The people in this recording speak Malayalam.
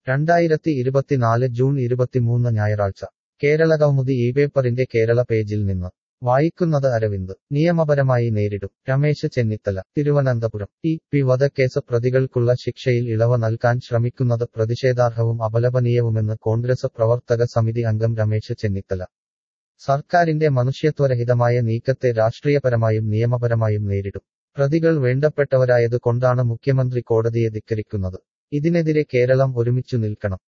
രണ്ടായിരത്തി ഇരുപത്തിനാല് ജൂൺ ഇരുപത്തിമൂന്ന് ഞായറാഴ്ച കേരള കൗമുദി ഈ പേപ്പറിന്റെ കേരള പേജിൽ നിന്ന് വായിക്കുന്നത് അരവിന്ദ് നിയമപരമായി നേരിടും രമേശ് ചെന്നിത്തല തിരുവനന്തപുരം ടി പി വധക്കേസ് പ്രതികൾക്കുള്ള ശിക്ഷയിൽ ഇളവ് നൽകാൻ ശ്രമിക്കുന്നത് പ്രതിഷേധാർഹവും അപലപനീയവുമെന്ന് കോൺഗ്രസ് പ്രവർത്തക സമിതി അംഗം രമേശ് ചെന്നിത്തല സർക്കാരിന്റെ മനുഷ്യത്വരഹിതമായ നീക്കത്തെ രാഷ്ട്രീയപരമായും നിയമപരമായും നേരിടും പ്രതികൾ വേണ്ടപ്പെട്ടവരായത് കൊണ്ടാണ് മുഖ്യമന്ത്രി കോടതിയെ ധിക്കരിക്കുന്നത് ഇതിനെതിരെ കേരളം ഒരുമിച്ചു നിൽക്കണം